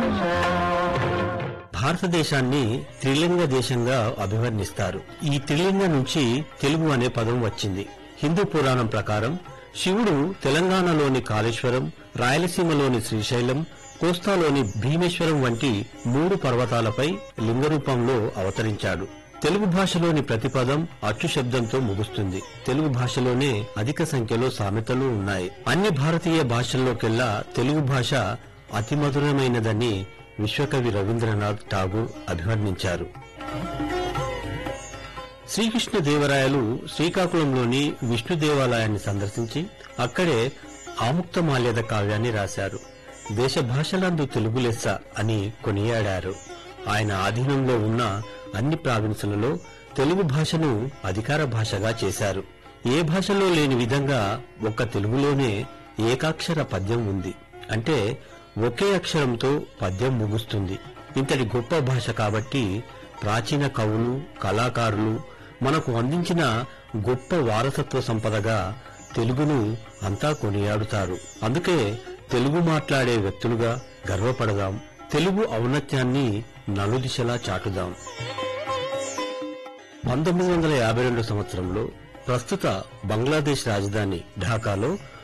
భారతదేశాన్ని త్రిలింగ దేశంగా అభివర్ణిస్తారు ఈ త్రిలింగ నుంచి తెలుగు అనే పదం వచ్చింది హిందూ పురాణం ప్రకారం శివుడు తెలంగాణలోని కాళేశ్వరం రాయలసీమలోని శ్రీశైలం కోస్తాలోని భీమేశ్వరం వంటి మూడు పర్వతాలపై లింగ రూపంలో అవతరించాడు తెలుగు భాషలోని ప్రతి పదం అచ్చు శబ్దంతో ముగుస్తుంది తెలుగు భాషలోనే అధిక సంఖ్యలో సామెతలు ఉన్నాయి అన్ని భారతీయ భాషల్లోకెల్లా తెలుగు భాష అతి మధురమైనదని విశ్వకవి రవీంద్రనాథ్ ఠాగూర్ అభివర్ణించారు శ్రీకృష్ణ దేవరాయలు శ్రీకాకుళంలోని విష్ణు దేవాలయాన్ని సందర్శించి అక్కడే ఆముక్తమాల్యద కావ్యాన్ని రాశారు దేశ భాషలందు తెలుగు లెస్స అని కొనియాడారు ఆయన ఆధీనంలో ఉన్న అన్ని ప్రావిన్సులలో తెలుగు భాషను అధికార భాషగా చేశారు ఏ భాషలో లేని విధంగా ఒక్క తెలుగులోనే ఏకాక్షర పద్యం ఉంది అంటే ఒకే అక్షరంతో పద్యం ముగుస్తుంది ఇంతటి గొప్ప భాష కాబట్టి ప్రాచీన కవులు కళాకారులు మనకు అందించిన గొప్ప వారసత్వ సంపదగా తెలుగును అంతా కొనియాడుతారు అందుకే తెలుగు మాట్లాడే వ్యక్తులుగా గర్వపడదాం తెలుగు ఔన్నత్యాన్ని నలుదిశలా చాటుదాం పంతొమ్మిది వందల యాభై రెండు సంవత్సరంలో ప్రస్తుత బంగ్లాదేశ్ రాజధాని ఢాకాలో